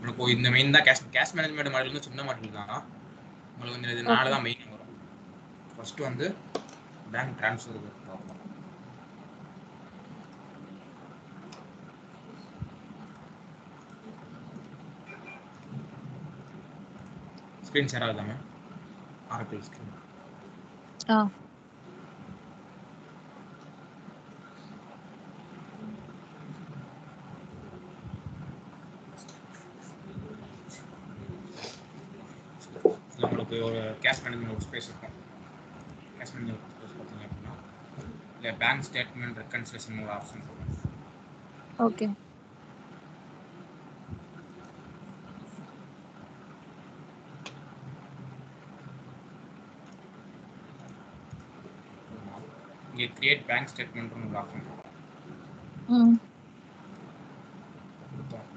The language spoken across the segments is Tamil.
உங்களுக்கு இந்த மெயின் தான் கேஷ் கேஷ் மேனேஜ்மெண்ட் மாடல் வந்து சின்ன மாடல் தான் உங்களுக்கு வந்து இது நாலு தான் மெயின் வரும் ஃபர்ஸ்ட் வந்து பேங்க் ட்ரான்ஸ்ஃபர் பார்ப்போம் ஸ்க்ரீன் ஷேர் ஆகுதா மேம் ஆரக்கிள் ஸ்க்ரீன் ஆ இதுல உங்களுக்கு ஒரு கேஷ் மேனேஜ்மெண்ட் ஒரு ஸ்பேஸ் இருக்கும் கேஷ் மேனேஜ்மெண்ட் ஸ்பேஸ் பார்த்தீங்க அப்படின்னா இல்லை பேங்க் ஸ்டேட்மெண்ட் ரெக்கன்சிலேஷன் ஒரு ஆப்ஷன் இருக்கும் ஓகே இங்கே கிரியேட் பேங்க் ஸ்டேட்மெண்ட்னு ஒரு ஆப்ஷன் ம் கொடுத்தோம்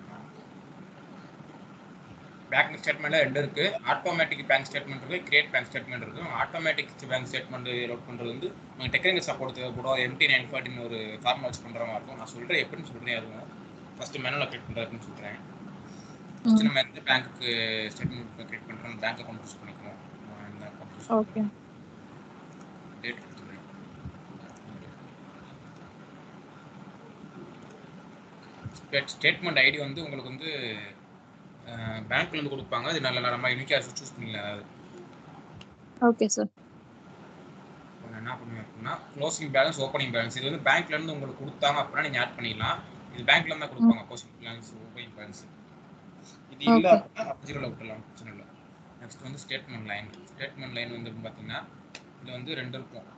பேங்க் ஸ்டேட்மெண்ட்ல ரெண்டு இருக்கு ஆட்டோமேட்டிக் பேங்க் ஸ்டேட்மெண்ட் இருக்கு கிரியேட் பேங்க் ஸ்டேட்மெண்ட் இருக்கு ஆட்டோமேட்டிக் பேங்க் ஸ்டேட்மெண்ட் லோட் பண்றது வந்து உங்களுக்கு டெக்னிக்கல் சப்போர்ட் தேவைப்படும் எம்டி நைன் ஃபார்ட்டின் ஒரு ஃபார்ம் வச்சு பண்ற மாதிரி இருக்கும் நான் சொல்றேன் எப்படின்னு சொல்றேன் அதுவும் ஃபர்ஸ்ட் மேனுவல் கிரியேட் பண்றதுன்னு சொல்றேன் ஃபர்ஸ்ட் நம்ம எந்த பேங்க்கு ஸ்டேட்மெண்ட் கிரியேட் பண்றோம் பேங்க் அக்கௌண்ட் யூஸ் பண்ணிக்குவோம் நான் இந்த அக்கௌண்ட் ஓகே டேட் கொடுத்துருவேன் ஸ்டேட்மெண்ட் ஐடி வந்து உங்களுக்கு வந்து பேங்க்ல இருந்து கொடுப்பாங்க அது நல்ல நம்ம யூனிக்கா சூஸ் பண்ணிக்கலாம் அதாவது ஓகே சார் இப்போ நான் என்ன பண்ணுவேன் அப்படின்னா க்ளோசிங் பேலன்ஸ் ஓப்பனிங் பேலன்ஸ் இது வந்து பேங்க்ல இருந்து உங்களுக்கு கொடுத்தாங்க அப்படின்னா நீங்க ஆட் பண்ணிடலாம் இது பேங்க்ல இருந்தா கொடுப்பாங்க க்ளோசிங் பேலன்ஸ் ஓப்பனிங் பேலன்ஸ் இது இல்ல Okay. அப்படின்னா ஜீரோல விட்டுலாம் பிரச்சனை இல்லை நெக்ஸ்ட் வந்து ஸ்டேட்மெண்ட் லைன் ஸ்டேட்மெண்ட் லைன் வந்து பாத்தீங்கன்னா இது வந்து ரெண்டு இருக்கும்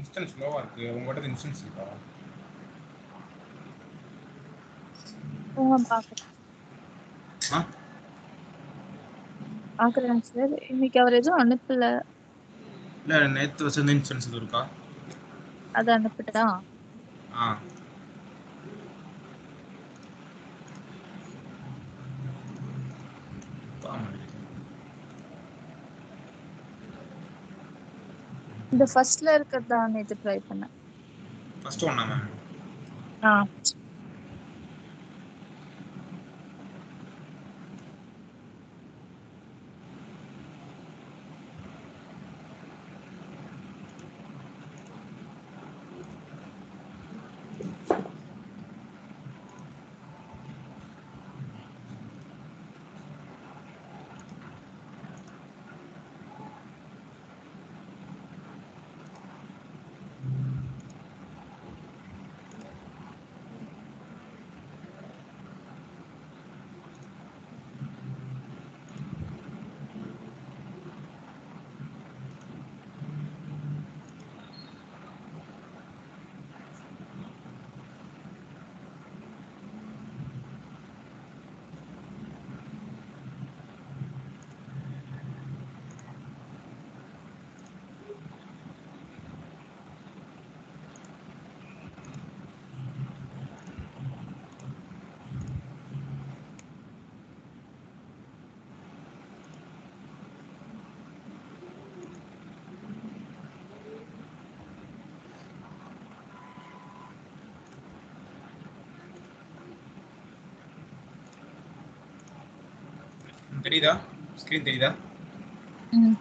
இன்ஸ்டன்ஸ் ஸ்லோவா இருக்கு உங்கள்கிட்ட இன்ஸ்டன்ஸ் இருக்கா போங்க பாக்குறேன் ஆ பாக்குறேன் சார் இன்னைக்கு அவர் எதுவும் அனுப்பல இல்ல நேத்து வச்சிருந்த இன்ஸ்டன்ஸ் இது இருக்கா அது அனுப்பிட்டா ஆ இந்த ஃபர்ஸ்ட்ல இருக்கிறதா நேத்து ட்ரை பண்ணேன் ஃபர்ஸ்ட் ஒன்னா மேம் ஆ தெரியுதா ஸ்கிரீன் தெரியுதா ம்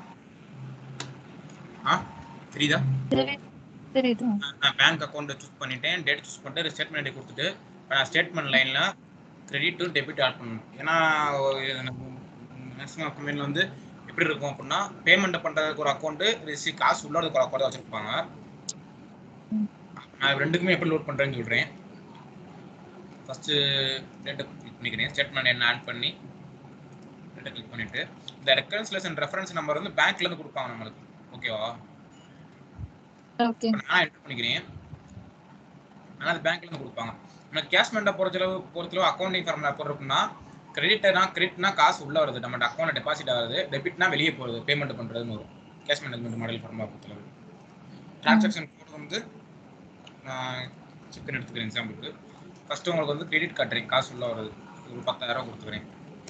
ஆ தெரியுதா சரி தெரியுது நான் பேங்க் அக்கௌண்ட் சூஸ் பண்ணிட்டேன் டேட் சூஸ் பண்ணிட்டு ஸ்டேட்மெண்ட் ஐடி கொடுத்துட்டு இப்போ நான் ஸ்டேட்மெண்ட் லைனில் கிரெடிட் டெபிட் ஆட் பண்ணணும் ஏன்னா மேக்ஸிமம் கம்பெனியில் வந்து எப்படி இருக்கும் அப்படின்னா பேமெண்ட் பண்ணுறதுக்கு ஒரு அக்கௌண்ட்டு ரிசி காசு உள்ளதுக்கு ஒரு அக்கௌண்ட் வச்சுருப்பாங்க ம். நான் ரெண்டுக்குமே எப்படி லோட் பண்ணுறேன்னு சொல்கிறேன் ஃபஸ்ட்டு டேட்டை கிளிக் பண்ணிக்கிறேன் ஸ்டேட்மெண்ட் என்ன ஆட் பண்ணி டேட்டை கிளிக் பண்ணிவிட்டு இந்த ரெக்கன்சிலேஷன் ரெஃபரன்ஸ் நம்பர் வந்து பேங்க்லேருந்து கொடுப்பாங்க நம்மளுக்கு ஓகேவா ஓகே இப்ப நான் என்டர் பண்ணிக்கிறேன் ஆனால் அது பேங்க்ல இருந்து கொடுப்பாங்க எனக்கு கேஷ் மெண்டை பொறுத்தளவு பொறுத்தளவு அக்கௌண்டிங் ஃபார்முலா எப்போ இருக்குன்னா கிரெடிட்னா கிரெடிட்னா காசு உள்ள வருது நம்ம அக்கௌண்ட் டெபாசிட் ஆகுது டெபிட்னா வெளியே போகுது பேமெண்ட் பண்றதுன்னு வரும் கேஷ் மேனேஜ்மெண்ட் மாடல் ஃபார்முலா பொறுத்தளவு டிரான்சாக்ஷன் கோட் வந்து நான் சிக்கன் எடுத்துக்கிறேன் எக்ஸாம்பிளுக்கு ஃபர்ஸ்ட் உங்களுக்கு வந்து கிரெடிட் காட்டுறேன் காசு உள்ள வருது ஒரு பத்தாயிரம் கொடுத்துக்கிறேன்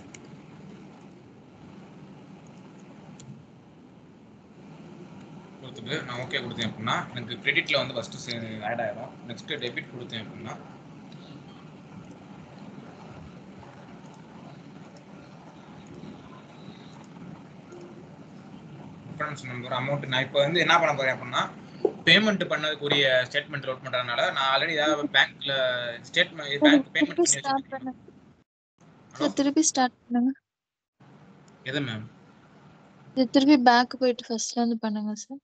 கொடுத்துட்டு நான் ஓகே கொடுத்தேன் அப்படின்னா எனக்கு கிரெடிட்ல வந்து ஃபர்ஸ்ட் ஆட் ஆயிடும் நெக்ஸ்ட் டெபிட் கொடுத்தேன் அப்படின்னா ரெஃபரன்ஸ் நம்பர் அமௌண்ட் நான் இப்போ வந்து என்ன பண்ண போறேன் அப்படின்னா பேமெண்ட் பண்ணதுக்குரிய ஸ்டேட்மெண்ட் லோட் பண்றதுனால நான் ஆல்ரெடி ஏதாவது பேங்க்ல ஸ்டேட்மெண்ட் பேங்க் பேமெண்ட் திருப்பி பண்ணி ஸ்டார்ட் வச்சிருக்கேன் பண்ணுங்க சார் திருப்பி ஸ்டார்ட் பண்ணுங்க எது மேம் இது திருப்பி பேக் போயிட்டு ஃபர்ஸ்ட்ல இருந்து பண்ணுங்க சார்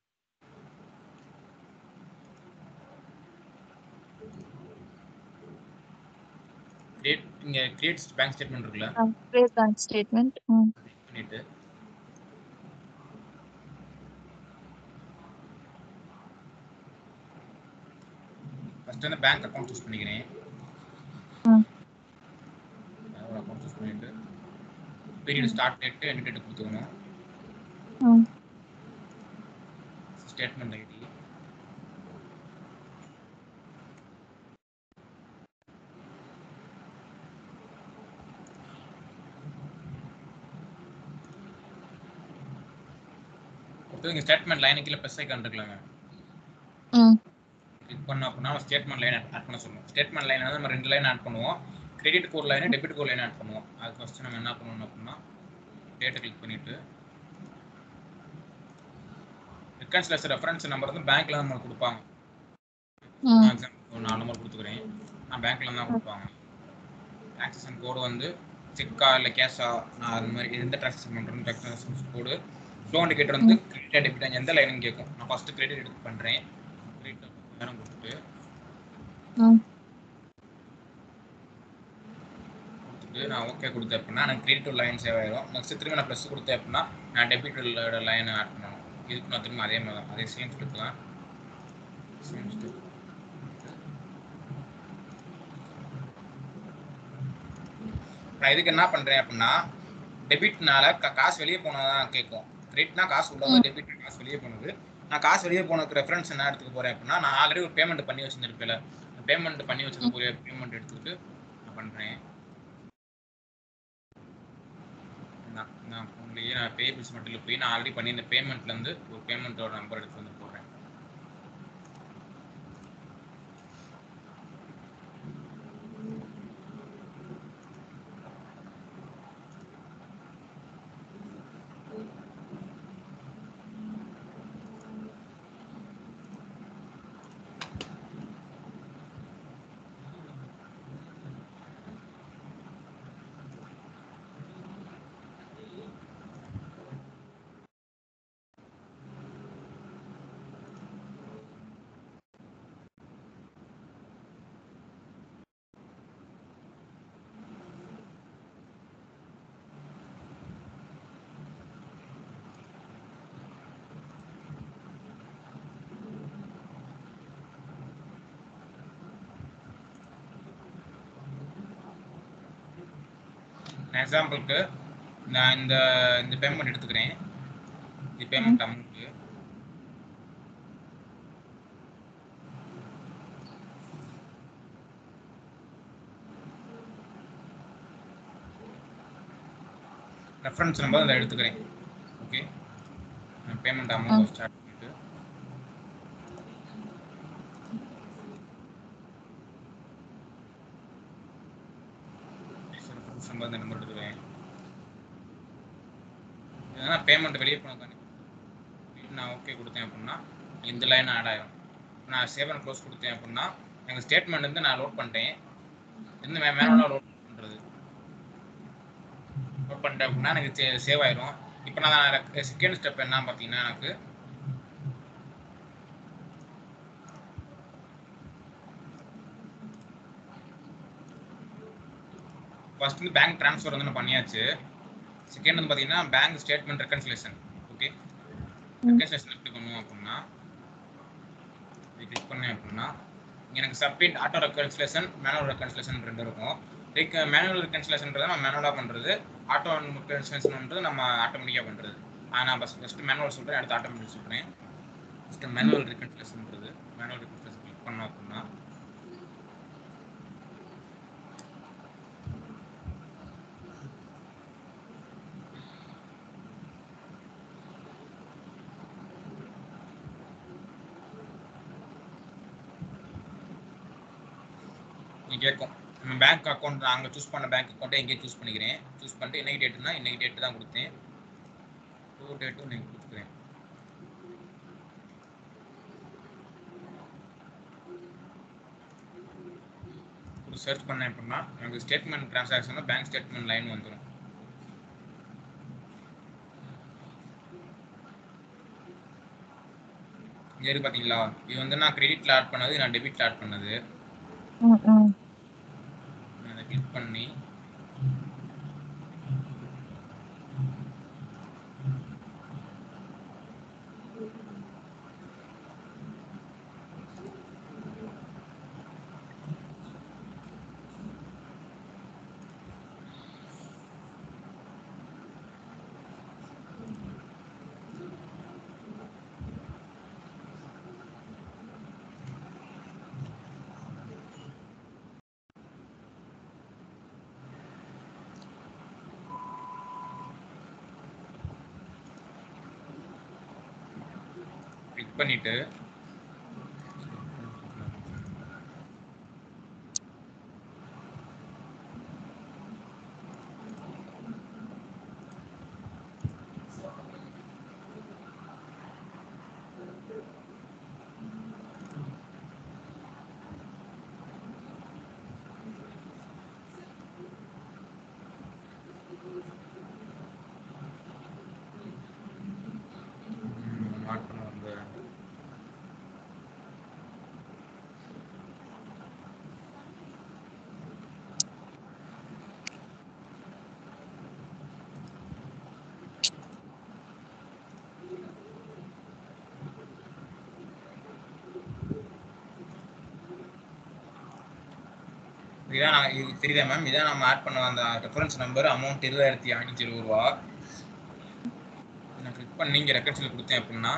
கிரியேட் இங்க கிரியேட் பேங்க் ஸ்டேட்மெண்ட் இருக்குல்ல கிரேட் பேங்க் ஸ்டேட்மெண்ட் ம் பண்ணிட்டு ஃபர்ஸ்ட் வந்து பேங்க் அக்கௌண்ட் சூஸ் பண்ணிக்கிறேன் ம். அக்கௌண்ட் சூஸ் பண்ணிட்டு period start date end date கொடுத்துக்கணும் ம் ஸ்டேட்மெண்ட் ஐடி கொடுத்து இங்கே ஸ்டேட்மெண்ட் லைனுக்கு கீழே ப்ளஸ் ஐக்கான் இருக்கலாங்க ம் கிளிக் பண்ண அப்படின்னா ஸ்டேட்மெண்ட் லைன் ஆட் பண்ண சொல்லுவோம் ஸ்டேட்மெண்ட் லைன் வந்து நம்ம ரெண்டு லைன் ஆட் பண்ணுவோம் credit code line debit code line add பண்ணுவோம் அது ஃபர்ஸ்ட் நம்ம என்ன பண்ணணும் அப்படின்னா டேட்டை கிளிக் பண்ணிட்டு ரெக்கன்சிலேஷன் ரெஃபரன்ஸ் நம்பர் வந்து பேங்க்ல நம்ம கொடுப்பாங்க ம் நான் example ஒரு நாலு நம்பர் கொடுத்துக்கிறேன் நான் பேங்க்ல தான் கொடுப்பாங்க டிரான்சாக்ஷன் கோடு வந்து செக்கா இல்லை கேஷா நான் அது மாதிரி எந்த டிரான்சாக்ஷன் பண்ணுறேன்னு டிரான்சாக்ஷன் கோடு ஃப்ளோ இண்டிகேட்டர் வந்து கிரெடிட் டெபிட் எந்த லைனுன்னு கேட்கும் நான் ஃபர்ஸ்ட் கிரெடிட் எடுத்து பண்ணுறேன் கிரெடிட் நேரம் கொடுத்துட்டு ம் கொடுத்துட்டு நான் ஓகே கொடுத்தேன் அப்படின்னா எனக்கு கிரெடிட் லைன் சேவ் ஆயிடும் நெக்ஸ்ட் திரும்ப நான் ப்ளஸ் கொடுத்தேன் அப்படின்னா நான் டெபிட் லைன் ஆட் பண்ணணும் இதுக்கு நான் திரும்ப அதே மாதிரி தான் அதே சேம் ஸ்டெப் தான் Same step. நான் இதுக்கு என்ன பண்றேன் அப்படின்னா டெபிட்னால காசு வெளியே போனதான் கேட்கும் கிரெடிட்னா காசு உள்ளது டெபிட் காசு வெளியே போனது நான் காசு வெளியே போனதுக்கு ரெஃபரன்ஸ் என்ன எடுத்துக்க போறேன் அப்படின்னா நான் ஆல்ரெடி ஒரு பேமெண்ட் பண்ணி வச்சிருந்திருப்பேன் பேமெண்ட் பண்ணி வச்சதுக்குரிய பேமெண்ட் எடுத்துக்கிட்டு நான் பண்றேன் நான் நான் ஃபோன்லேயே நான் பே பில்ஸ் மட்டும் போய் நான் ஆல்ரெடி பண்ணி இந்த பேமெண்ட்ல இருந்து ஒரு பேமெண்ட்டோட நம்பர் எடுத்து வந்து போடுறேன் எக்ஸாம்பிளுக்கு நான் இந்த இந்த பேமெண்ட் எடுத்துக்கிறேன் இந்த பேமெண்ட் அமௌண்ட் ரெஃபரன்ஸ் நம்பர் அதில் எடுத்துக்கிறேன் ஓகே பேமெண்ட் அமௌண்ட் ஸ்டார்ட் பண்ணிட்டு ரெஃபரன்ஸ் நம்பர் இந்த நம்பர் எடுத்துக்கிறேன் இதனால் பேமெண்ட் வெளியே போனதுக்கான நான் ஓகே கொடுத்தேன் அப்படின்னா இந்த லைன் ஆட் ஆயிரும் நான் சேவ் அண்ட் க்ளோஸ் கொடுத்தேன் அப்படின்னா எங்கள் ஸ்டேட்மெண்ட் வந்து நான் லோட் பண்ணிட்டேன் இருந்து மேனுவலாக லோட் பண்ணுறது லோட் பண்ணிட்டேன் அப்படின்னா எனக்கு சேவ் ஆயிரும் இப்போ நான் செகண்ட் ஸ்டெப் என்ன பார்த்தீங்கன்னா எனக்கு ஃபர்ஸ்ட் வந்து பேங்க் ட்ரான்ஸ்ஃபர் வந்து நான் பண்ணியாச்சு செகண்ட் வந்து பார்த்தீங்கன்னா bank statement reconciliation okay reconciliation எப்படி பண்ணுவோம் அப்படின்னா இது கிளிக் பண்ணேன் அப்படின்னா எனக்கு submit auto reconciliation manual reconciliation ரெண்டு இருக்கும் லைக் மேனுவல் ரெக்கன்சிலேஷன்ன்றது நம்ம மேனுவலாக பண்ணுறது ஆட்டோ ரெக்கன்சிலேஷன்ன்றது நம்ம ஆட்டோமேட்டிக்காக பண்ணுறது நான் ஃபஸ்ட் ஃபஸ்ட்டு மேனுவல் சொல்கிறேன் அடுத்து ஆட்டோமேட்டிக் சொல்கிறேன் ஃபஸ்ட்டு மேனுவல் ரெக்கன்சிலேஷன்ன்றது மேனுவல் ரெக்கன்சிலேஷன் கிளிக் பண்ணோம் அப்படின்னா நீ கேட்கும் நம்ம பேங்க் அக்கௌண்ட் நாங்கள் சூஸ் பண்ண பேங்க் அக்கௌண்ட்டை எங்கேயே சூஸ் பண்ணிக்கிறேன் சூஸ் பண்ணிட்டு இன்னைக்கு டேட்னா இன்னைக்கு டேட்டு தான் கொடுத்தேன் டூ டேட்டும் நீங்கள் கொடுத்துக்கிறேன் சர்ச் பண்ணேன் அப்படின்னா எனக்கு statement transaction bank statement line வந்துடும் இங்கே இருக்கு பார்த்தீங்களா இது வந்து நான் கிரெடிட்ல ஆட் பண்ணது நான் டெபிட்ல ஆட் பண்ணது ம், ம். நான் அதை கிளிக் பண்ணி கிளிக் பண்ணிட்டு மாற்றம் வந்து இதான் நான் இது தெரியுதா மேம் இதான் நம்ம ஆட் பண்ண அந்த ரெஃபரன்ஸ் நம்பர் அமௌண்ட் இருபதாயிரத்தி ஐநூற்றி இருபது ரூபா நான் கிளிக் பண்ணி இங்கே ரெக்கன்சில் கொடுத்தேன் அப்படின்னா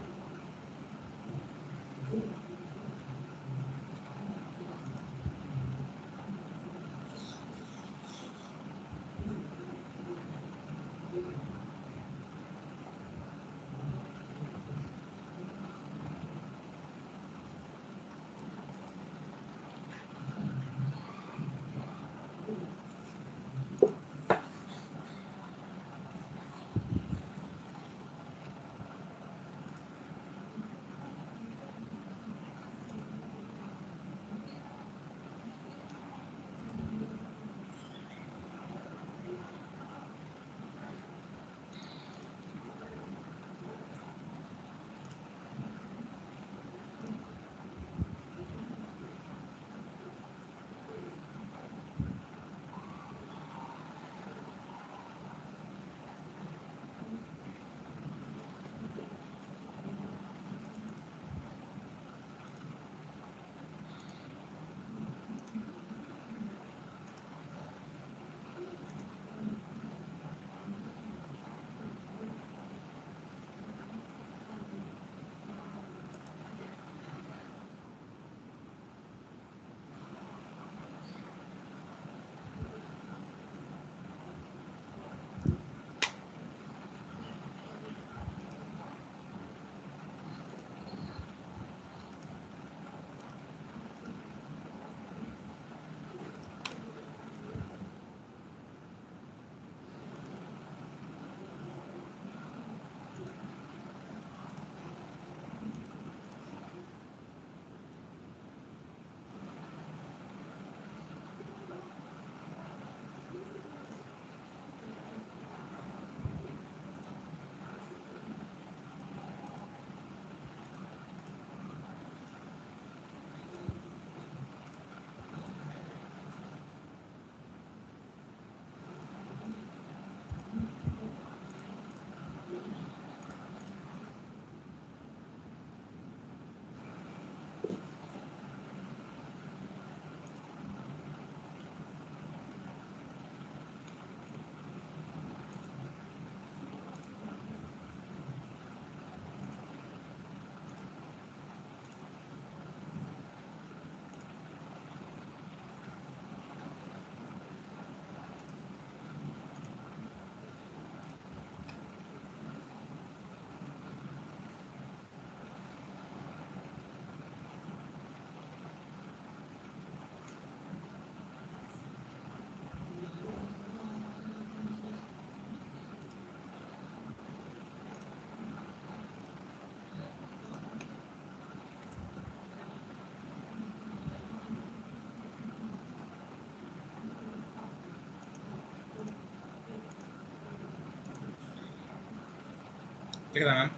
கேக்குதா மேம்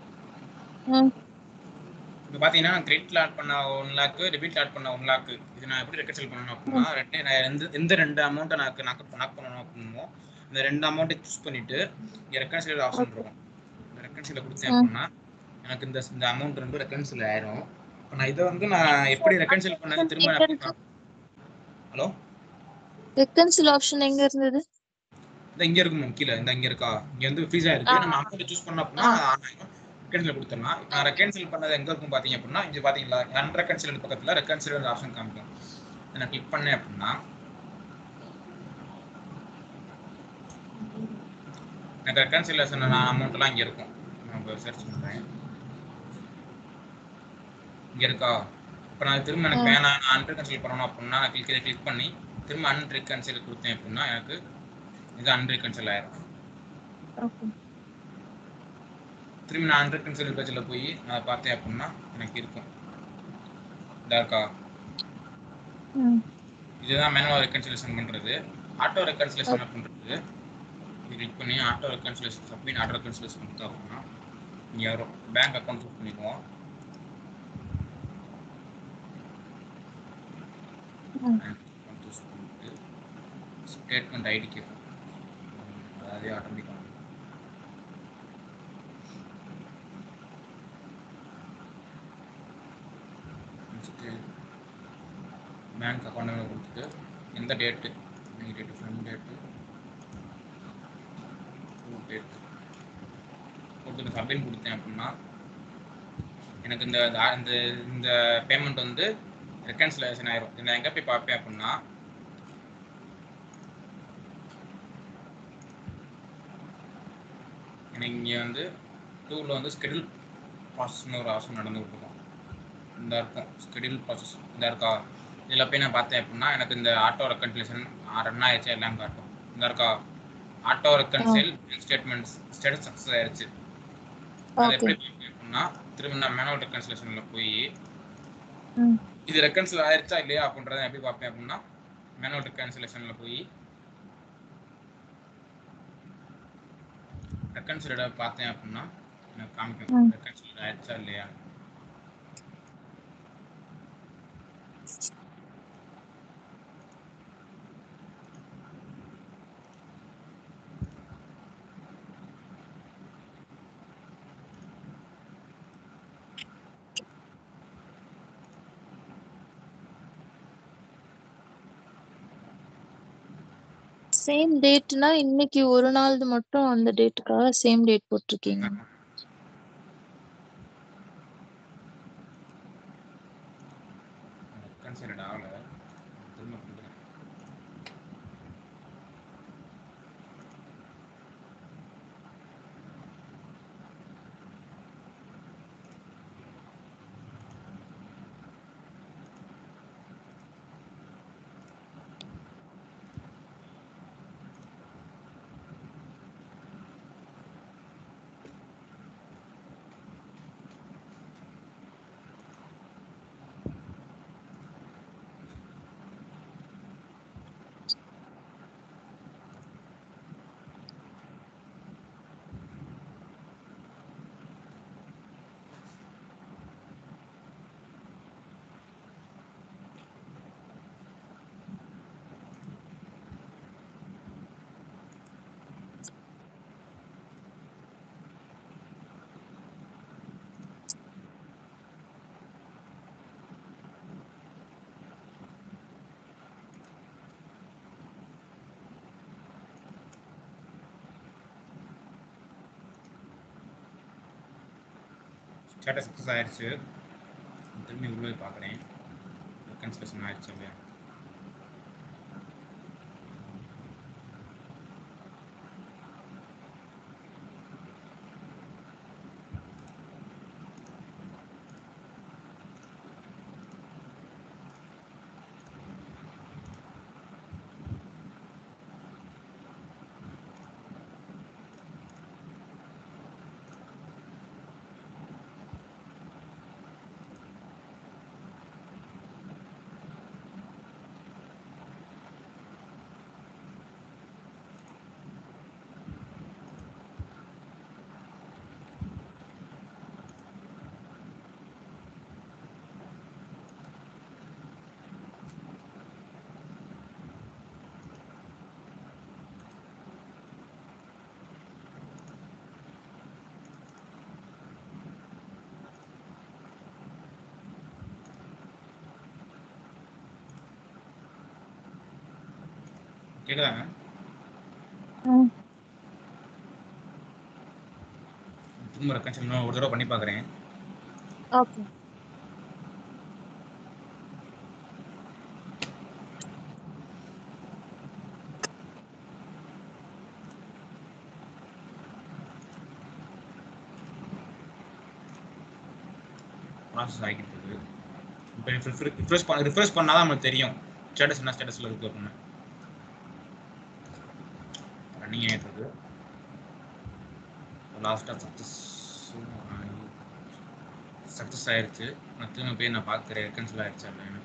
ம் இப்போ பார்த்தீங்கன்னா கிரெடிட்ல ஆட் பண்ண ஒன் லேக்கு டெபிட்ல ஆட் பண்ண ஒன் லேக்கு இது நான் எப்படி ரெக்கன்சல் பண்ணணும் அப்படின்னா ரெண்டு நான் எந்த எந்த ரெண்டு அமௌண்ட்டை நான் நாக் நாக் பண்ணணும் அப்படின்னமோ இந்த ரெண்டு அமௌண்ட்டை சூஸ் பண்ணிட்டு இங்கே ரெக்கன்சில் ஆப்ஷன் இருக்கும் இந்த ரெக்கன்சில கொடுத்தேன் அப்படின்னா எனக்கு இந்த இந்த அமௌண்ட் ரெண்டும் ரெக்கன்சில் ஆயிரும் இப்போ நான் இதை வந்து நான் எப்படி ரெக்கன்சில் பண்ணது திரும்ப ஹலோ ரெக்கன்சில் ஆப்ஷன் எங்க இருந்தது இந்த இங்க இருக்கு மேம் கீழே இந்த இங்க இருக்கா இங்க வந்து ஃப்ரீஸா இருக்கு ஆ. நம்ம அமௌண்ட் சூஸ் பண்ண அப்படின்னா ரெக்கன்சில் கொடுத்தோம்னா நான் ரெக்கன்சில் பண்ணது எங்க இருக்கும் பாத்தீங்க அப்படின்னா இங்க பாத்தீங்களா அன்ரெக்கன்சில் பக்கத்துல ரெக்கன்சில் ஆப்ஷன் காமிக்கும் இதை நான் கிளிக் பண்ணேன் அப்படின்னா எனக்கு ரெக்கன்சிலேஷன் அமௌண்ட் எல்லாம் இங்க இருக்கும் நான் இப்போ சர்ச் பண்றேன் இங்க இருக்கா இப்போ நான் திரும்ப எனக்கு ஆ. வேணாம் நான் அன்ரெக்கன்சில் பண்ணணும் அப்படின்னா நான் கிளிக் கிளிக் பண்ணி திரும்ப அன்ரெக்கன்சில் கொடுத்தேன் அப்படின்னா எனக்கு இது அன்ரெக்கன்சில் ஆயிரும் ஓகே திரும்பி நான் ஹண்ட்ரட் பென்சில் பேஜில் போய் நான் பார்த்தேன் அப்படின்னா எனக்கு இருக்கும் இதா இருக்கா ம் இதுதான் மேனுவல் ரெக்கன்சிலேஷன் பண்ணுறது ஆட்டோ ரெக்கன்சிலேஷன் பண்ணுறது இது கிளிக் பண்ணி ஆட்டோ ரெக்கன்சிலேஷன் அப்படின்னு ஆட்டோ ரெக்கன்சிலேஷன் கொடுத்தா அப்படின்னா இங்கே வரும் பேங்க் அக்கௌண்ட் சூஸ் பண்ணிக்குவோம் ம் அக்கௌண்ட் சூஸ் பண்ணிட்டு ஸ்டேட்மெண்ட் ஐடி கேட்கும் அதே ஆட்டோமேட்டிக்காக நெக்ஸ்ட்டு பேங்க் அக்கௌண்ட் நம்பர் கொடுத்துட்டு எந்த டேட்டு இன்னைக்கு டேட்டு ஃப்ரெண்ட் டேட்டு டேட்டு கொடுத்துட்டு சப்மிட் கொடுத்தேன் அப்படின்னா எனக்கு இந்த இந்த- இந்த இந்த பேமெண்ட் வந்து ரெக்கன்சிலேஷன் ஆயிரும் இதை நான் எங்கே போய் பார்ப்பேன் அப்படின்னா எனக்கு இங்கே வந்து டூவில் வந்து ஸ்கெடியூல் ப்ராசஸ்னு ஒரு ஆப்ஷன் நடந்துகிட்டு இருக்கும் இந்த இருக்கும் ஸ்கெடியூல் ப்ராசஸ் இந்த இருக்கா இதில் போய் நான் பார்த்தேன் அப்படின்னா எனக்கு இந்த ஆட்டோ ரெக்கன்சிலேஷன் ரன் ஆயிடுச்சு எல்லாம் காட்டும் இந்த இருக்கா auto reconcile statements status success ஆயிடுச்சு அது ஓகே எப்படி பார்ப்பேன் அப்படின்னா திரும்ப நான் மேனுவல் ரெக்கன்சிலேஷனில் போய் ம் இது ரெக்கன்சில் ஆயிடுச்சா இல்லையா அப்படின்றத எப்படி பார்ப்பேன் அப்படின்னா மேனுவல் ரெக்கன்சிலேஷனில் போய் ரெக்கன்சிலரை பார்த்தேன் அப்படின்னா எனக்கு காமிக்கும் ம். ரெக்கன்சிலர் ஆயிடுச்சா இல்லையா சேம் டேட்னா இன்னைக்கு ஒரு நாள்து மட்டும் அந்த டேட்டுக்காக சேம் டேட் போட்டிருக்கீங்க ரெக்கன்சிலர் ஆகல திரும்ப கொடுக்குறேன் ஸ்டேட்டஸ் சக்ஸஸ் ஆயிடுச்சு திரும்பி உள்ள போய் பார்க்குறேன் ரெக்கன்சிலேஷன் ஆயிடுச்சு இல்லையா கேக்குதாங்க ம் திரும்ப ரெக்கன்சிலேஷன் ஒரு தடவை பண்ணி பார்க்குறேன் ஓகே ப்ராசஸ் ஆகிட்டு இருக்கு இப்போ ரிஃப்ரெஷ் பண்ண ரிஃப்ரெஷ் பண்ணால் தான் நம்மளுக்கு தெரியும் ஸ்டேட்டஸ் என்ன ஸ்டேட்டஸில் இருக்கு அப்படின்னு ரன்னிங் ஆகிட்டு இருக்கு லாஸ்ட்டாக சக்ஸஸ் சக்ஸஸ் ஆயிருச்சு நான் திரும்ப போய் நான் பார்க்குறேன் கேன்சல் ஆயிடுச்சா இல்லைன்னு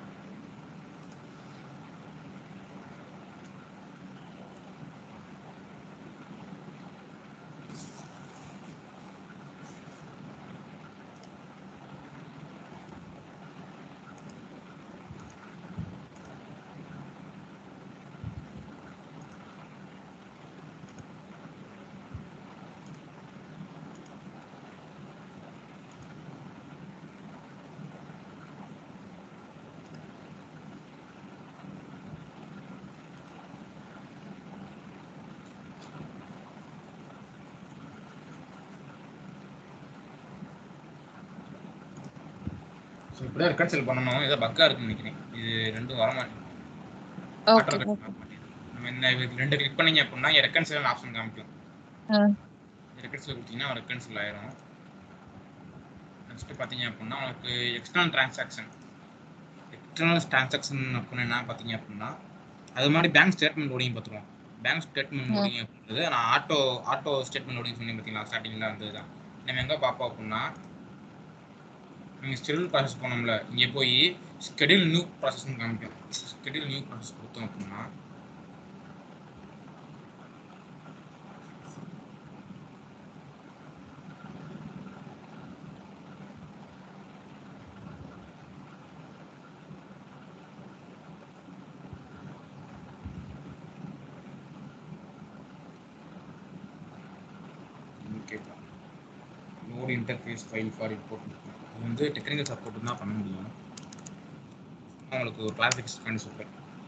ஸோ இப்படி தான் ரெக்கன்சல் பண்ணணும் ஏதோ பக்கா இருக்குன்னு நினைக்கிறேன் இது ரெண்டும் வர மாட்டேங்குது ஓகே ஆட்டோ ஓகே நம்ம இந்த இது ரெண்டு கிளிக் பண்ணீங்க அப்படின்னா ரெக்கன்சல் ஆப்ஷன் காமிக்கும் ஆ ரெக்கன்சல் கொடுத்தீங்கன்னா ரெக்கன்சல் ஆயிரும் நெக்ஸ்ட் பார்த்தீங்க அப்படின்னா உங்களுக்கு எக்ஸ்டர்னல் டிரான்சாக்ஷன் எக்ஸ்டர்னல் டிரான்சாக்ஷன் அப்படின்னு என்ன பார்த்தீங்க அப்படின்னா அது மாதிரி பேங்க் ஸ்டேட்மெண்ட் லோடிங் பார்த்துருவோம் பேங்க் ஸ்டேட்மெண்ட் ம். லோடிங் அப்படின்றது நான் ஆட்டோ ஆட்டோ ஸ்டேட்மெண்ட் லோடிங் சொன்னீங்க பார்த்தீங்களா ஸ்டார்டிங்கில் வந்தது தான் நம்ம எங்கே பார்ப்போம் அப்படின்னா நீங்கள் ஸ்கெடியூல் ப்ராசஸ் போனோம்ல இங்கே போய் ஸ்கெடியூல் நியூ ப்ராசஸ்னு காமிக்கும் ஸ்கெடியூல் நியூ ப்ராசஸ் கொடுத்தோம் அப்படின்னா கேட்கலாம் load interface file for import இது வந்து டெக்னிக்கல் சப்போர்ட் தான் பண்ண முடியும் உங்களுக்கு ஒரு கிளாரிஃபிகேஷன் பண்ணி சொல்கிறேன்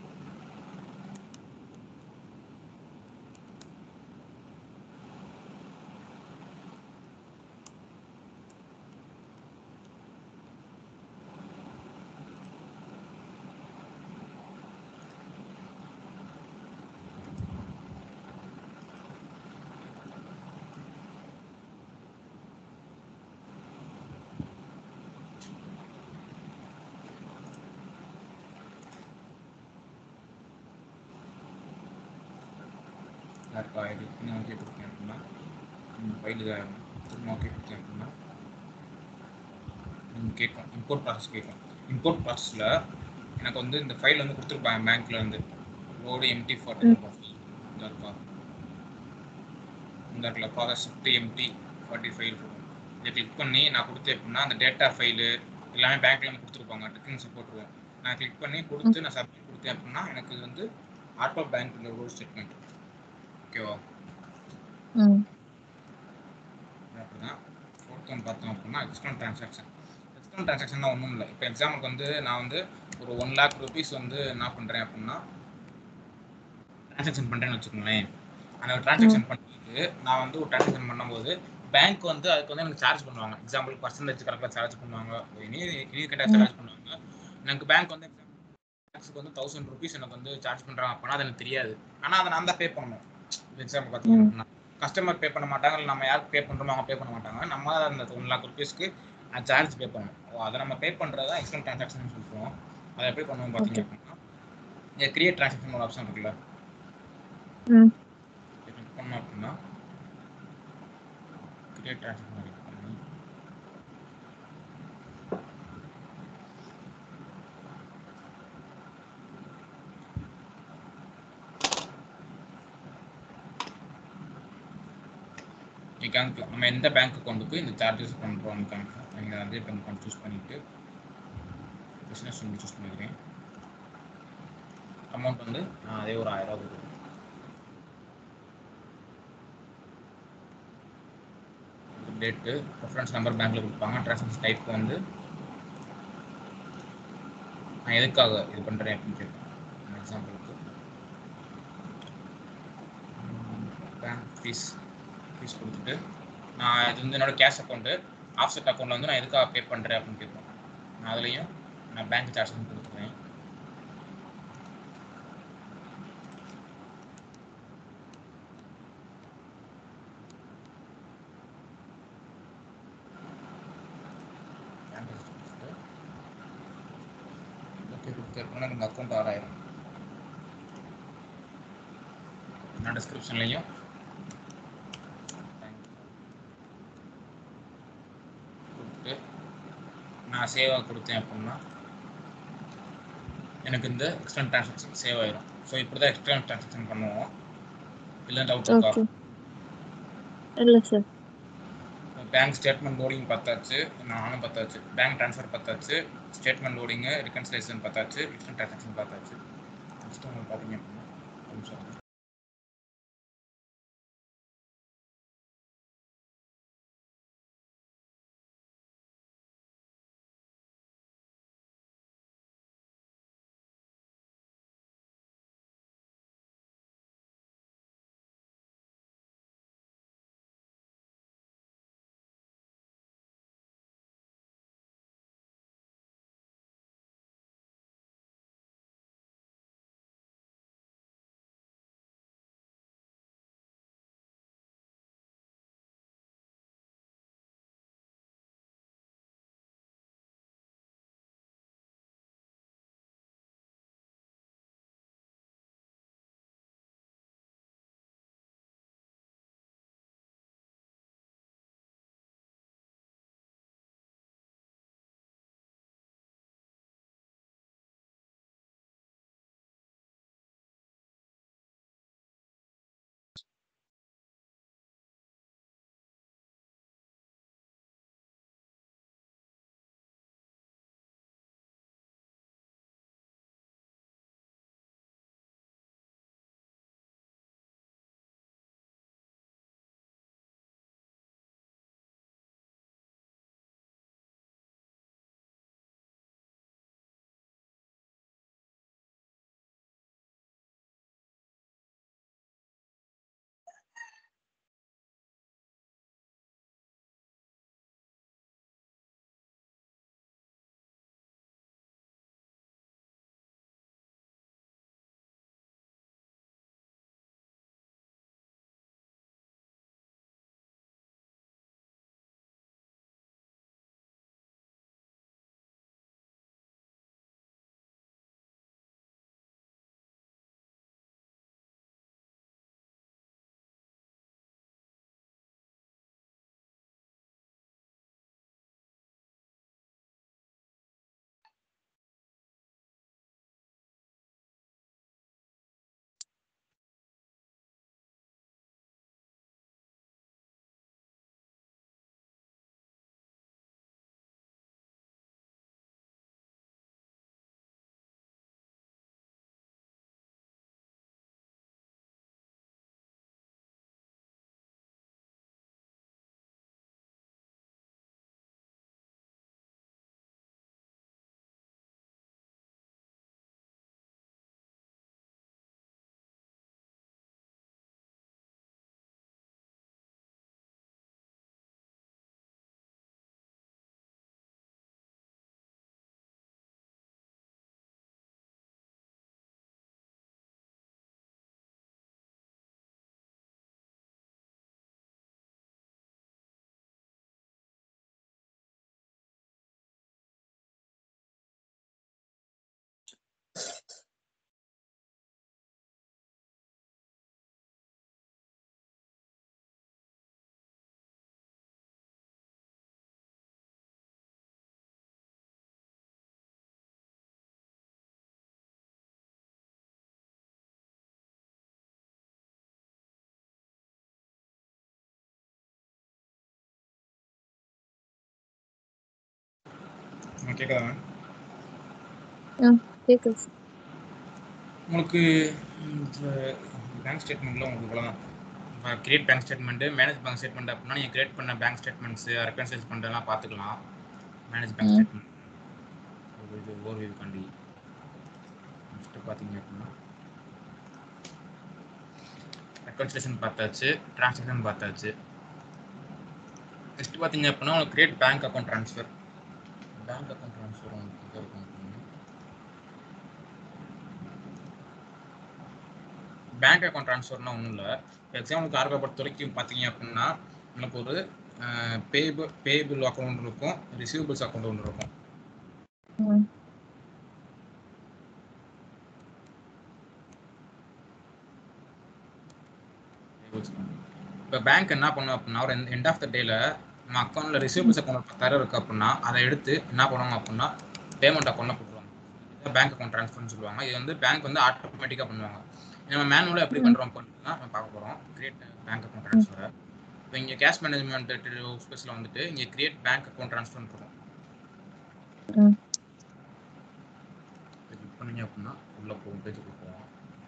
இருக்கா இது இன்னும் ஓகே கொடுத்தேன் அப்படின்னா இந்த ஃபைல் இதாக திரும்ப ஓகே கொடுத்தேன் அப்படின்னா நீங்கள் கேட்கும் இம்போர்ட் ப்ராசஸ் கேட்கும் இம்போர்ட் ப்ராசஸில் எனக்கு வந்து இந்த ஃபைல் வந்து கொடுத்துருப்பாங்க பேங்க்ல இருந்து லோடு எம்டி ஃபார்ட்டி இந்த இருக்கா இந்த இடத்துல process shift MT forty file இருக்கும் இதை கிளிக் பண்ணி நான் கொடுத்தேன் அப்படின்னா அந்த டேட்டா ஃபைலு எல்லாமே பேங்க்ல இருந்து கொடுத்துருப்பாங்க டெக்னிக் சப்போர்ட் நான் கிளிக் பண்ணி கொடுத்து நான் சப்மிட் கொடுத்தேன் அப்படின்னா எனக்கு இது வந்து ஆட்டோ பேங்க் லோடு ஸ்டேட்மெண்ட் ஓகேவா ம் அப்படிதான் ஃபோர்த் ஒன் பார்த்தோம் அப்படின்னா எக்ஸ்டர்னல் ட்ரான்சாக்ஷன் எக்ஸ்டர்னல் ட்ரான்சாக்ஷன் ஒன்றும் இல்லை இப்போ எக்ஸாம்பிளுக்கு வந்து நான் வந்து ஒரு ஒன் லேக் ருபீஸ் வந்து என்ன பண்ணுறேன் அப்படின்னா ட்ரான்சாக்ஷன் பண்ணுறேன்னு வச்சுக்கோங்களேன் அந்த ட்ரான்சாக்ஷன் பண்ணிட்டு நான் வந்து ஒரு ட்ரான்சாக்ஷன் பண்ணும்போது பேங்க் வந்து அதுக்கு வந்து எனக்கு சார்ஜ் பண்ணுவாங்க எக்ஸாம்பிள் பர்சன்டேஜ் கணக்கில் சார்ஜ் பண்ணுவாங்க இனி இனி கேட்டால் சார்ஜ் பண்ணுவாங்க எனக்கு பேங்க் வந்து எக்ஸாம்பிளுக்கு வந்து தௌசண்ட் ருபீஸ் எனக்கு வந்து சார்ஜ் பண்ணுறாங்க அப்படின்னா அது எனக்கு தெரியாது ஆனால் அதை நான் தான் பே பண்ணணும் எக்ஸாம்பிள் பார்த்தீங்கன்னா கஸ்டமர் பே பண்ண மாட்டாங்க இல்லை நம்ம யாருக்கு பே பண்ணுறோமோ அவங்க பே பண்ண மாட்டாங்க நம்ம தான் அந்த ஒன் லேக் ருபீஸ்க்கு சார்ஜ் பே பண்ணணும் ஓ, அதை நம்ம பே பண்ணுறது தான் எக்ஸ்டர்னல் ட்ரான்சாக்ஷன் சொல்லுவோம் அதை எப்படி பண்ணுவோம் பார்த்தீங்க அப்படின்னா இங்கே கிரியேட் ட்ரான்சாக்ஷன் ஒரு ஆப்ஷன் இருக்குல்ல ம் கிளிக் பண்ணோம் அப்படின்னா கிரியேட் ட்ரான்சாக்ஷன் கிளிக் பண்ணி பேங்க் நம்ம எந்த பேங்க் அக்கௌண்ட்டுக்கு இந்த சார்ஜஸ் பண்ணுறோம் காமிக்கும் நீங்கள் அதே பேங்க் அக்கௌண்ட் சூஸ் பண்ணிவிட்டு பிஸ்னஸ் வந்து சூஸ் பண்ணிக்கிறேன் அமௌண்ட் வந்து நான் அதே ஒரு ஆயிரம் ரூபா கொடுக்குறேன் டேட்டு ரெஃபரன்ஸ் நம்பர் பேங்க்கில் கொடுப்பாங்க ட்ரான்சாக்ஷன் டைப் வந்து நான் எதுக்காக இது பண்ணுறேன் அப்படின்னு கேட்பேன் எக்ஸாம்பிளுக்கு பேங்க் ஃபீஸ் ஃபீஸ் கொடுத்துட்டு நான் இது வந்து என்னோட கேஷ் அக்கௌண்ட்டு ஆஃப்செட் அக்கௌண்ட்டில் வந்து நான் எதுக்காக பே பண்ணுறேன் அப்படின்னு கேட்பேன் நான் அதுலேயும் நான் பேங்க் சார்ஜ் வந்து கொடுத்துருவேன் ஓகே கொடுத்துருக்கோன்னா உங்கள் அக்கௌண்ட் ஆறாயிரம் நான் டிஸ்கிரிப்ஷன்லையும் கொடுத்துட்டு நான் சேவாக கொடுத்தேன் அப்படின்னா எனக்கு இந்த எக்ஸ்டர்னல் ட்ரான்சாக்ஷன் சேவ் ஆயிரும் ஸோ இப்படி தான் எக்ஸ்டர்னல் ட்ரான்சாக்ஷன் பண்ணுவோம் இல்லை டவுட் இருக்கா ஓகே இல்ல சார் பேங்க் ஸ்டேட்மெண்ட் லோடிங் பார்த்தாச்சு நானும் பார்த்தாச்சு பேங்க் ட்ரான்ஸ்ஃபர் பார்த்தாச்சு ஸ்டேட்மெண்ட் லோடிங்கு ரிகன்சிலேஷன் பார்த்தாச்சு எக்ஸ்டர்னல் ட்ரான்சாக்ஷன் பார்த்தாச்சு நெக்ஸ்ட் உங்களுக்கு பார்த்தீங்க அப்படின்னா ஒரு நிமிஷம் உங்களுக்கு கேட்குதா மேம் கேக்குது sir. உங்களுக்கு பேங்க் ஸ்டேட்மெண்ட்டில் உங்களுக்கு இவ்வளோதான் create bank statement manage bank statement அப்படின்னா நீங்கள் கிரியேட் பண்ண பேங்க் ஸ்டேட்மெண்ட்ஸு ரெக்கன்சைஸ் பண்ணுறதெல்லாம் பார்த்துக்கலாம் மேனேஜ் பேங்க் ம். ஸ்டேட்மெண்ட் ஒரு இது ஒரு இது கண்டி நெக்ஸ்ட்டு பார்த்தீங்க அப்படின்னா ரெக்கன்சிலேஷன் பார்த்தாச்சு ட்ரான்சாக்ஷன் பார்த்தாச்சு நெக்ஸ்ட் பார்த்தீங்க அப்படின்னா உங்களுக்கு create bank account transfer bank account transfer உங்களுக்கு எங்கே இருக்கும் அப்படின்னா பேங்க் அக்கௌண்ட் ட்ரான்ஸ்ஃபர்னா ஒன்றும் இல்லை எக்ஸாம்பிளுக்கு ஆர்கா பொறுத்த வரைக்கும் பார்த்தீங்க அப்படின்னா நமக்கு ஒரு பேபிள் பேபிள் அக்கௌண்ட் இருக்கும் ரிசீவபிள்ஸ் அக்கௌண்ட் ஒன்று இருக்கும் ம். இப்போ பேங்க் என்ன பண்ணும் அப்படின்னா ஒரு எண்ட் ஆஃப் த டேல நம்ம அக்கௌண்ட்ல ரிசீவபிள்ஸ் அக்கௌண்ட் பத்தாயிரம் இருக்கு அப்படின்னா அதை எடுத்து என்ன பண்ணுவாங்க அப்படின்னா பேமெண்ட் அக்கௌண்ட்ல போட்டுருவாங்க பேங்க் அக்கௌண்ட் ட்ரான்ஸ்ஃபர்னு சொல்லுவாங்க இது வந்து பேங்க் வந்து ஆட்டோமேட்டிக்காக பண்ணுவாங்க நம்ம மேனுவலாக எப்படி பண்ணுறோம் அப்படின்னா நம்ம பார்க்க போகிறோம் கிரியேட் பேங்க் அக்கௌண்ட் ட்ரான்ஸ்ஃபரை இப்போ இங்கே கேஷ் மேனேஜ்மெண்ட் ஸ்பேஸில் வந்துட்டு இங்கே கிரியேட் பேங்க் அக்கௌண்ட் ட்ரான்ஸ்ஃபர் இருக்கும் ம். கிளிக் பண்ணீங்க அப்படின்னா உள்ள போகும் பேஜுக்கு போவோம்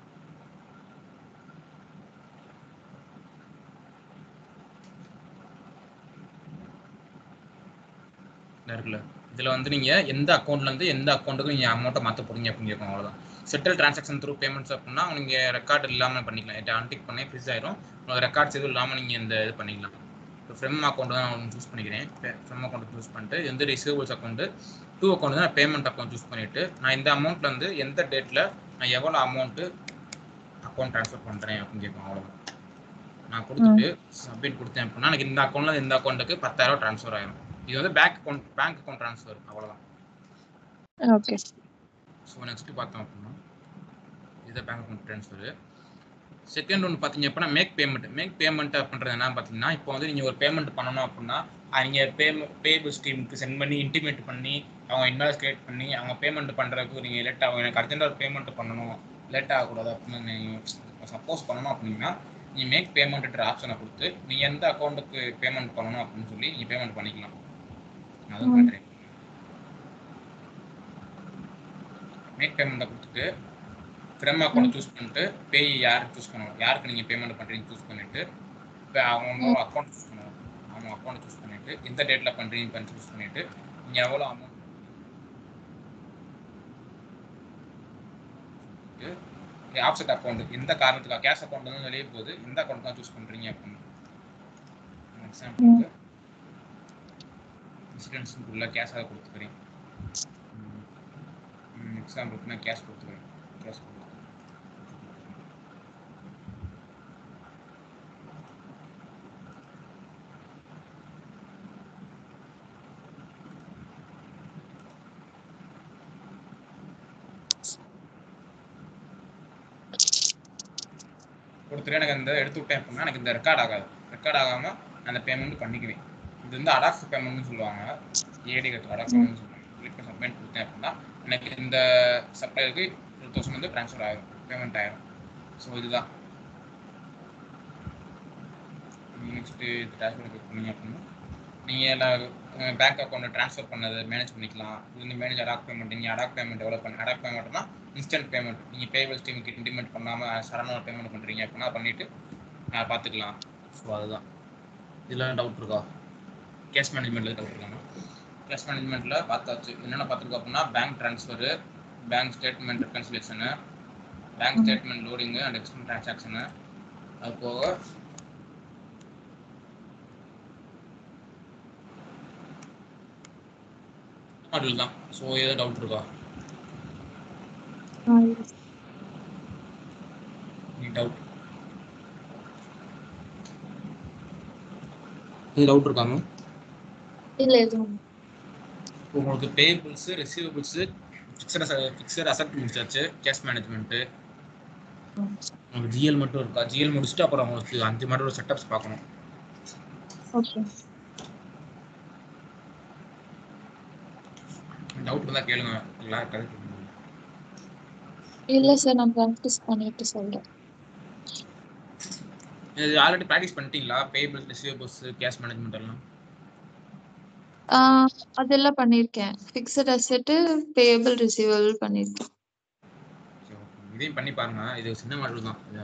இதா இருக்குல்ல இதில் வந்து நீங்கள் எந்த அக்கௌண்ட்லேருந்து எந்த அக்கௌண்ட்டுக்கும் நீங்கள் அமௌண்ட்டை மாற்ற போறீங்க அப்படின்னு கேட்கும் அவ்வளோதான் செட்டில் ட்ரான்சாக்ஷன் த்ரூ பேமெண்ட்ஸ் அப்படின்னா நீங்கள் ரெக்கார்ட் இல்லாமல் பண்ணிக்கலாம் என்கிட்ட அன்டிக் பண்ணி ஃப்ரீஸ் ஆயிரும் உங்களுக்கு ரெக்கார்ட்ஸ் எதுவும் இல்லாமல் நீங்கள் இந்த இது பண்ணிக்கலாம் இப்போ ஃப்ரெம் அக்கௌண்ட் தான் நான் சூஸ் பண்ணிக்கிறேன் ஃப்ரெம் அக்கௌண்ட் சூஸ் பண்ணிட்டு எந்த ரிசீவபிள்ஸ் அக்கௌண்ட் டூ அக்கௌண்ட் தான் நான் பேமெண்ட் அக்கௌண்ட் சூஸ் பண்ணிட்டு நான் இந்த அமௌண்ட்ல இருந்து எந்த டேட்டில் நான் எவ்வளோ அமௌண்ட்டு அக்கௌண்ட் ட்ரான்ஸ்ஃபர் பண்ணுறேன் அப்படின்னு கேட்கும் அவ்வளோதான் நான் கொடுத்துட்டு சப்மிட் கொடுத்தேன் அப்படின்னா எனக்கு இந்த அக்கௌண்ட்ல இந்த அக்கௌண்ட்டுக்கு பத்தாயிரம் ட்ரான்ஸ்ஃபர் ஆயிரும் இது வந்து bank account bank account transfer அவ்வளோதான் ஓகே ஸோ நெக்ஸ்ட் பார்த்தோம் அப்படின்னா இது பேங்க் அக்கௌண்ட் ட்ரான்ஸ்ஃபர் செகண்ட் ஒன்று பார்த்தீங்க அப்படின்னா மேக் பேமெண்ட் மேக் பேமெண்ட் அப்படின்றது என்ன பார்த்தீங்கன்னா இப்போ வந்து நீங்கள் ஒரு பேமெண்ட் பண்ணணும் அப்படின்னா நீங்கள் பே பேபிள் ஸ்கீமுக்கு சென்ட் பண்ணி இன்டிமேட் பண்ணி அவங்க இன்வாய்ஸ் கிரியேட் பண்ணி அவங்க பேமெண்ட் பண்ணுறதுக்கு நீங்கள் லேட் ஆகும் எனக்கு அர்ஜென்ட்டாக ஒரு பேமெண்ட் பண்ணணும் லேட் ஆகக்கூடாது அப்படின்னு நீங்கள் சப்போஸ் பண்ணணும் அப்படின்னா நீங்கள் மேக் பேமெண்ட்ன்ற ஆப்ஷனை கொடுத்து நீங்கள் எந்த அக்கௌண்ட்டுக்கு பேமெண்ட் பண்ணணும் அப்படின்னு சொல்லி நீங்கள் பேமெண்ட் பண்ணிக்கலாம் நான் அதுவும் ம். பண்ணுறேன் மேக் பேமெண்ட்டை கொடுத்துட்டு ஃப்ரெம் அக்கௌண்ட் சூஸ் பண்ணிட்டு பே யாருக்கு சூஸ் பண்ணணும் யாருக்கு நீங்கள் பேமெண்ட் பண்ணுறீங்க சூஸ் பண்ணிட்டு இப்போ அவங்க அக்கௌண்ட் சூஸ் பண்ணணும் அவங்க அக்கௌண்ட் சூஸ் பண்ணிட்டு எந்த டேட்டில் பண்ணுறீங்க பண்ணி சூஸ் பண்ணிட்டு நீங்கள் எவ்வளோ அமௌண்ட் ஆப்செட் அக்கௌண்ட் எந்த காரணத்துக்காக கேஷ் அக்கௌண்ட் வந்து வெளியே போகுது எந்த அக்கௌண்ட் தான் சூஸ் பண்ணுறீங்க அப்படின்னு எக்ஸாம்பிளுக்கு இன்சூரன்ஸுக்குள்ள கேஷாக கொடுத்துக்கிறேன் எக்ஸாம்பிளுக்கு நான் கேஷ் கொடுத்துக்கிறேன் கேஷ் கொடுத்துக்கிறேன் கொடுத்துட்டு எனக்கு அந்த எடுத்து விட்டேன் அப்படின்னா எனக்கு இந்த ரெக்கார்ட் ஆகாது ரெக்கார்ட் ஆகாமல் அந்த பேமெண்ட் பண்ணிக்குவேன் இது வந்து அடாக்ஸ் பேமெண்ட்னு சொல்லுவாங்க ஏடி கட்டு அடாக்ஸ் பேமெண்ட் சொல்லுவாங்க கிளிக் சப்மிட் கொடுத்தேன் அப்படின்னா எனக்கு இந்த சப்ளைக்கு டூ தௌசண்ட் வந்து ட்ரான்ஸ்ஃபர் ஆகும் பேமெண்ட் ஆயிரும் ஸோ இதுதான் நெக்ஸ்ட்டு ட்ரான்ஸ்ஃபர் கிளிக் பண்ணீங்க அப்படின்னா நீங்கள் எல்லா பேங்க் அக்கௌண்ட்டை ட்ரான்ஸ்ஃபர் பண்ணதை மேனேஜ் பண்ணிக்கலாம் இது வந்து மேனேஜ் அடாக் பேமெண்ட் நீங்கள் அடாக் பேமெண்ட் எவ்வளோ பண்ண அடாக் பேமெண்ட்னா இன்ஸ்டன்ட் பேமெண்ட் நீங்கள் பேபிள் ஸ்டீமுக்கு இன்டிமேட் பண்ணாமல் சடனாக பேமெண்ட் பண்ணுறீங்க அப்படின்னா பண்ணிவிட்டு நான் பார்த்துக்கலாம் ஸோ அதுதான் இதில் டவுட் இருக்கா கேஷ் மேனேஜ்மெண்ட்டில் டவுட் இருக்காங்க கேஷ் மேனேஜ்மெண்ட்டில் பார்த்தாச்சு என்னென்ன பார்த்துருக்கோம் அப்படின்னா bank transfer bank statement reconciliation bank statement loading and external transaction அது போக மாடல் தான் ஸோ ஏதாவது டவுட் இருக்கா நீ டவுட் இது டவுட் இருக்காங்க இல்ல எதுவும் உங்களுக்கு payables receivables fixed fixed asset முடிச்சாச்சு கேஷ் மேனேஜ்மெண்ட்டு உங்களுக்கு ஜிஎல் மட்டும் இருக்கா ஜிஎல் முடிச்சுட்டு அப்புறம் உங்களுக்கு அஞ்சு மாடல் செட்டப்ஸ் பார்க்கணும் ஓகே டவுட் இருந்தால் கேளுங்க எல்லாம் கரெக்ட் இல்ல சார் நான் ப்ராக்டிஸ் பண்ணிட்டு சொல்றேன் இது ஆல்ரெடி ப்ராக்டிஸ் பண்ணிட்டீங்களா பேபிள்ஸ் ரிசீவபிள்ஸ் கேஷ் மேனேஜ்மெண்ட் எல்லாம் ஆ அதெல்லாம் பண்ணியிருக்கேன். ஃபிக்ஸட் அசெட்டு, பேயபிள், ரிசீவபிள் பண்ணியிருக்கேன். சரி, okay. இதையும் பண்ணி பாருங்க இது ஒரு சின்ன மாடல் தான் இது,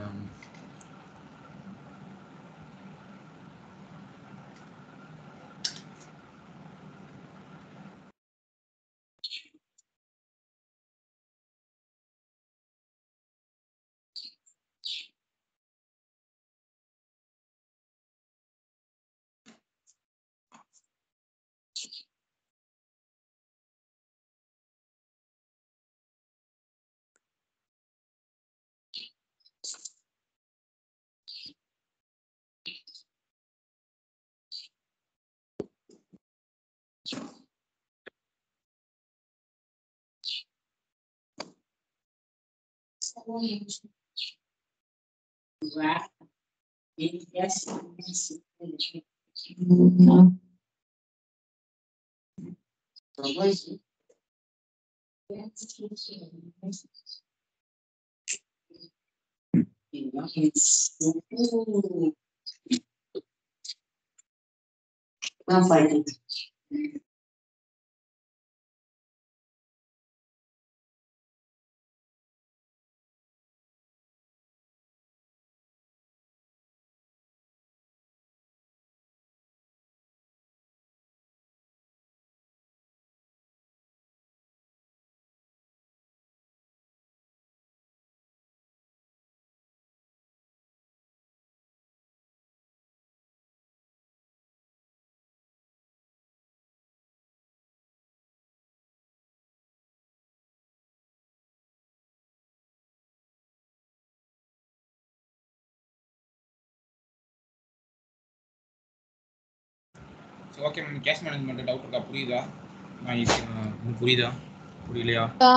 சரி okay ma'am cash management doubt இருக்கா புரியுதா நான் இது, அஹ், உங்களுக்கு புரியுதா புரியலையா ஆ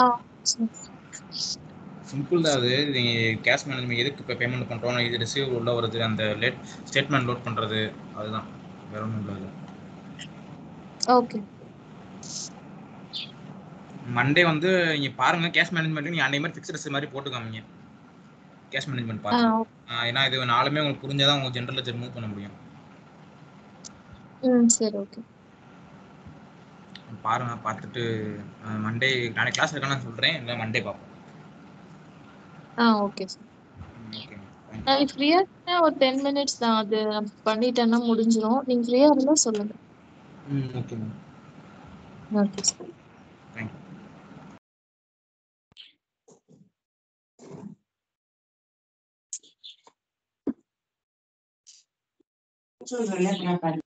சிம்பிள் தான் அது நீங்கள் கேஷ் மேனேஜ்மெண்ட் எதுக்கு இப்போ பேமெண்ட் பண்ணுறோம் இது ரிசீவ் உள்ள வருது அந்த லேட் ஸ்டேட்மெண்ட் லோட் பண்ணுறது அதுதான் வேற ஒன்றும் இல்லை அது ஓகே. மண்டே வந்து நீங்கள் பாருங்கள் கேஷ் மேனேஜ்மெண்ட் நீங்கள் அன்னை மாதிரி ஃபிக்ஸ்ட் மாதிரி போட்டு காமிங்க கேஷ் மேனேஜ்மெண்ட் ஆ பாருங்க ஓகே. ஆஹ் ஏன்னா இது நாலுமே உங்களுக்கு புரிஞ்சாதான் உங்கள் ஜென்ரல் லெஜர் மூவ் பண்ண முடியும் ம் சரி ஓகே. பாருங்க பார்த்துட்டு மண்டே நாளைக்கு கிளாஸ் இருக்கான்னு சொல்கிறேன் இல்லை மண்டே பார்ப்போம் ஆ ஓகே சார். ஓகே நான் ஃப்ரீயா இருக்கேன்னா ஒரு 10 மினிட்ஸ் தான். அது நான் பண்ணிட்டேன்னா முடிஞ்சிரும். நீங்க ஃப்ரீயா இருந்தா சொல்லுங்க. ம் okay ma'am okay sir. Thank you Muchos de ellos